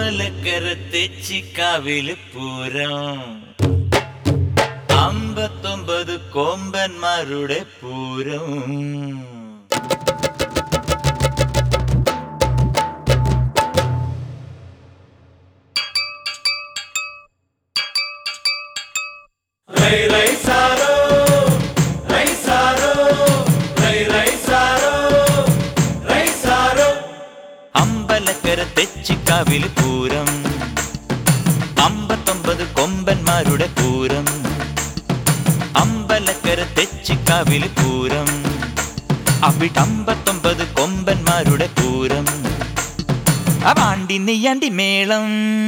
അമ്പലക്കര തെച്ചിക്കാവില് പൂരം അമ്പത്തൊമ്പത് കൊമ്പന്മാരുടെ പൂരം రై రై సారో రై సారో రై రై సారో రై సారో അമ്പലക്കര തെച്ചിക്കാവില് പൂരം അമ്പത്തൊമ്പത് കൊമ്പന്മാരുടെ പൂരം അമ്പലക്കര തെച്ചിക്കാവില് പൂരം അവിടമ്പത്തൊമ്പത് കൊമ്പന്മാരുടെ പൂരം അവാണ്ടി നെയ്യാണ്ടി മേളം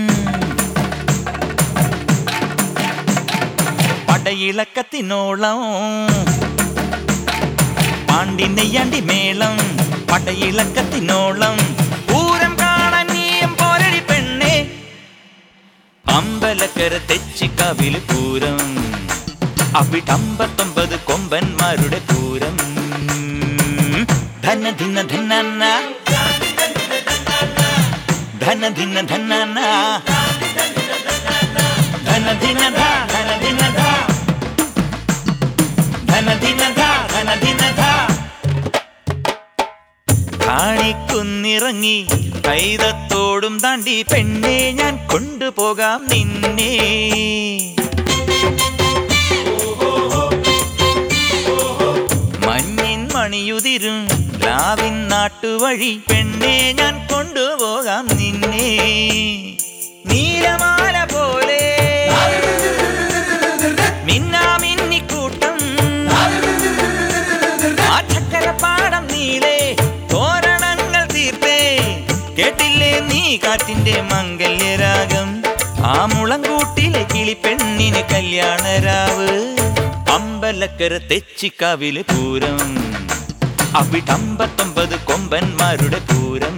പടയിളക്കത്തിനോളം പാണ്ടി നെയ്യാണ്ടി മേളം പടയിളക്കത്തിനോളം പൂരം കാണാൻ നീയും പോരടി പെണ്ണേ അമ്പലക്കര തെച്ചിക്കാവില് പൂരം അവിടമ്പത്തൊമ്പത് കൊമ്പന്മാരുടെ പൂരം ധന ധിന ധന ധന ധിന ധന ധന ധിന ധ ധന ധിന ധ ധന ധിന ധ ധന ധിന ധ കാണിക്കുന്നിറങ്ങി കൈതത്തോടും താണ്ടി പെണ്ണെ ഞാൻ കൊണ്ടുപോകാം നിന്നെ മഞ്ഞിൻ മണിയുതിരും ലാവിൻ നാട്ടുവഴി പെണ്ണെ ഞാൻ കൊണ്ടുപോകാം നിന്നെ നീലമാല പോലെ മിന്നാമിന്നിക്കൂട്ടം ആ ചക്കരപ്പാടം നീളെ തോരണങ്ങൾ തീർത്തേ കേട്ടില്ലേ നീ കാറ്റിന്റെ മംഗല്യരാഗം ആ മുളങ്കൂട്ടിലെ കിളിപ്പെണ്ണിന് കല്യാണരാവ് അമ്പലക്കര തെച്ചിക്കാവില് പൂരം അവിടമ്പത്തൊമ്പത് കൊമ്പന്മാരുടെ പൂരം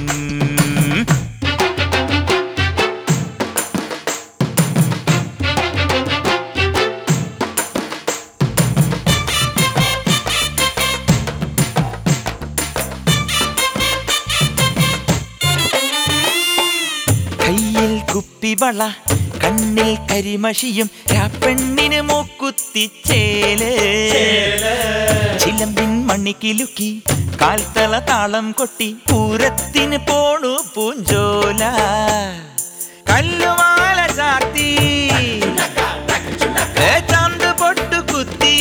കയ്യിൽ കുപ്പിവള കണ്ണിൽ കരിമഷിയും രാപ്പെണ്ണിന് മൂക്കുത്തിച്ചേല് ചിലമ്പിൻ മണ്ണിക്കിലുക്കി കാൽത്തള താളം കൊട്ടി പൂരത്തിന് പോണു പൂഞ്ചോല കല്ലുമാല ചാത്തി ഏ ചന്ത് പൊട്ടു കുത്തി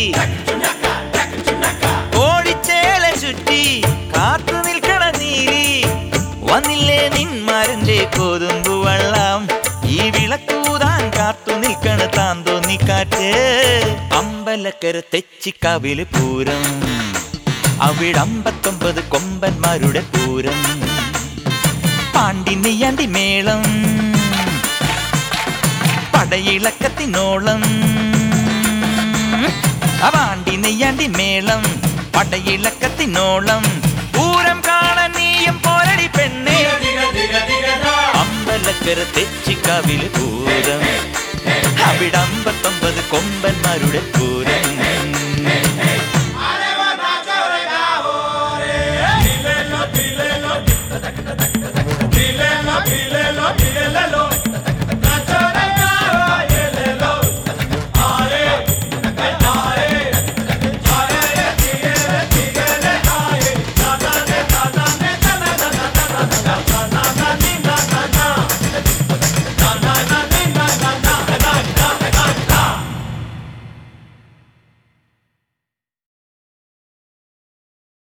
കോഴിച്ചേല ചുറ്റി കാത്തു നിൽക്കണ നീലി വന്നില്ലേ നിന്മാരന്റെ കോതുമ്പു വള്ളം ഈ വിളക്കൂതാൻ കാത്തു നിൽക്കണ താൻ തോന്നിക്കാറ്റ് അമ്പലക്കര തെച്ചിക്കാവില് പൂരം അവിടമ്പത്തൊമ്പത് കൊമ്പന്മാരുടെ പൂരം പാണ്ടി നെയ്യാണ്ടി മേളം പടയിളക്കത്തിനോളം അവാണ്ടി നെയ്യാണ്ടി മേളം പടയിളക്കത്തിനോളം പൂരം കാണാൻ നീയും പോരടി പെണ്ണേ దిగ దిగ దిగదా അമ്പലക്കര തെച്ചിക്കാവില് പൂരം അവിടമ്പത്തൊമ്പത് കൊമ്പന്മാരുടെ പൂരം దిలేలో దిలేలో దిలేలో దిలేలో దిలేలో